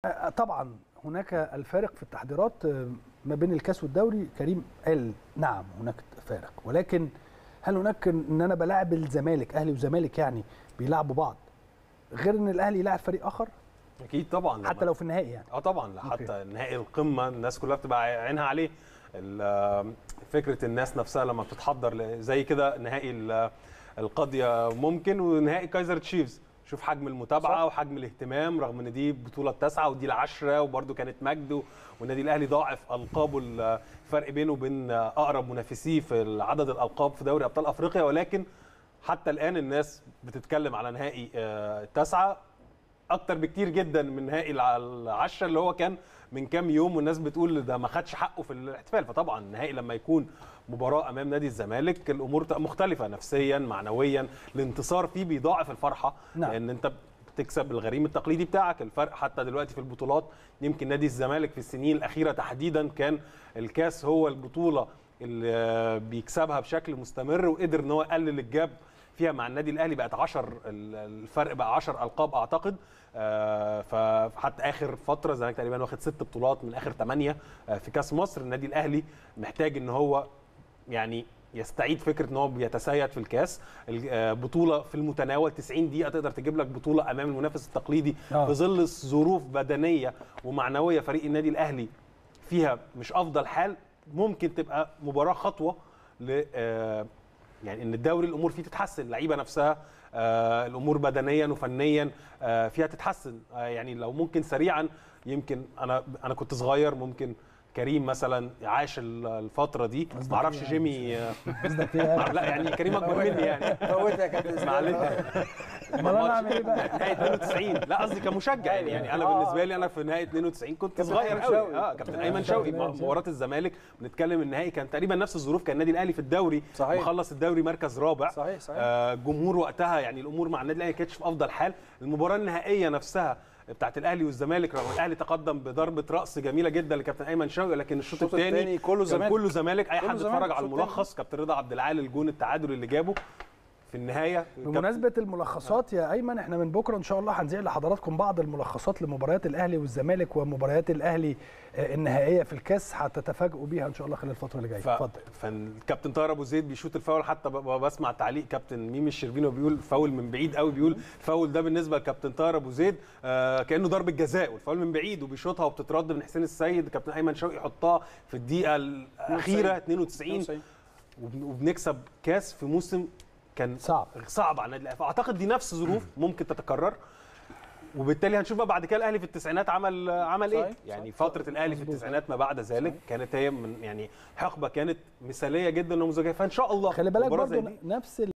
آه، طبعا هناك الفارق في التحضيرات آه، ما بين الكاس والدوري كريم قال نعم هناك فارق ولكن هل هناك ان انا بلاعب الزمالك اهلي وزمالك يعني بيلعبوا بعض غير ان الاهلي يلاعب فريق اخر اكيد طبعا لما- حتى لو في النهائي يعني اه طبعا حتى نهائي القمه الناس كلها بتبقى عينها عليه ال- فكره الناس نفسها لما بتتحضر ل- زي كده نهائي ال- القاضيه ممكن ونهائي كايزر تشيفز شوف حجم المتابعه صح. وحجم الاهتمام رغم ان دي البطوله التاسعه ودي العشره وبرده كانت مجد والنادي الاهلي ضاعف القابه الفرق بينه وبين اقرب منافسيه في عدد الالقاب في دوري ابطال افريقيا ولكن حتى الان الناس بتتكلم على نهائي آه، التاسعه اكتر بكتير جدا من نهائي الع- العشرة اللي هو كان من كام يوم والناس بتقول ده ما خدش حقه في الاحتفال فطبعا النهائي لما يكون مباراه امام نادي الزمالك الامور تبقى مختلفه نفسيا معنويا الانتصار فيه بيضاعف الفرحه نعم. لان انت بتكسب الغريم التقليدي بتاعك الفرق حتى دلوقتي في البطولات يمكن نادي الزمالك في السنين الاخيره تحديدا كان الكاس هو البطوله اللي بيكسبها بشكل مستمر وقدر ان هو يقلل الجاب فيها مع النادي الاهلي بقت 10 الفرق بقى 10 القاب اعتقد آه، فحتى اخر فتره الزمالك تقريبا واخد ست بطولات من اخر ثمانيه في كاس مصر النادي الاهلي محتاج ان هو يعني يستعيد فكره ان هو بيتسيد في الكاس ال- آه، بطوله في المتناول 90 دقيقه تقدر تجيب لك بطوله امام المنافس التقليدي آه. في ظل ظروف بدنيه ومعنويه فريق النادي الاهلي فيها مش افضل حال ممكن تبقى مباراه خطوه ل آه، يعني ان الدوري الامور فيه تتحسن اللعيبه نفسها آه، الامور بدنيا وفنيا آه، فيها تتحسن آه، يعني لو ممكن سريعا يمكن انا انا كنت صغير ممكن كريم مثلا عاش ال- الفتره دي قصدك ما اعرفش إيه جيمي آه، قصدك ايه لا يعني كريم اكبر مني يعني فوتها يا كابتن إسلام. معلش امال انا اعمل ايه بقى نهايه 92 لا قصدي كمشجع يعني, يعني انا آه. بالنسبه لي انا في نهايه 92 كنت كابتن صغير أيمن قوي شوقي. اه كابتن ايمن أيمن شوقي شوقي. مباراه الزمالك بنتكلم النهائي كان تقريبا نفس الظروف كان النادي الاهلي في الدوري صحيح. مخلص الدوري مركز رابع صحيح صحيح آه، الجمهور وقتها يعني الامور مع النادي الاهلي ما كانتش في افضل حال المباراه النهائيه نفسها بتاعت الاهلي والزمالك رغم الاهلي تقدم بضربه راس جميله جدا لكابتن ايمن شوقي لكن الشوط الشوط الثاني التاني كله زمالك. كله زمالك اي كله حد زمالك اتفرج على الشوط التاني. الملخص كابتن رضا عبد العال الجون التعادل اللي جابه في النهايه بمناسبه الملخصات يا ايمن احنا من بكره ان شاء الله هنذيع لحضراتكم بعض الملخصات لمباريات الاهلي والزمالك ومباريات الاهلي آه، النهائيه في الكاس هتتفاجئوا بيها ان شاء الله خلال الفتره اللي جايه ف... اتفضل فالكابتن طاهر ابو زيد بيشوط الفاول حتى ب- ب- بسمع تعليق كابتن ميمي الشربيني وبيقول فاول من بعيد قوي بيقول الفاول ده بالنسبه لكابتن طاهر ابو زيد آه كانه ضربه جزاء والفاول من بعيد وبيشوطها وبتترد من حسين السيد كابتن ايمن شوقي يحطها في الدقيقه الاخيره 92 وبن- وبنكسب كاس في موسم كان صعب صعب على النادي الاهلي فاعتقد دي نفس ظروف ممكن تتكرر وبالتالي هنشوف بقى بعد كده الاهلي في التسعينات عمل عمل ايه صحيح، يعني صحيح. فتره الاهلي في مظبوط. التسعينات ما بعد ذلك كانت هي من يعني حقبه كانت مثاليه جدا ونموذجيه فان شاء الله خلي بالك مباراة زي برضو دي نفس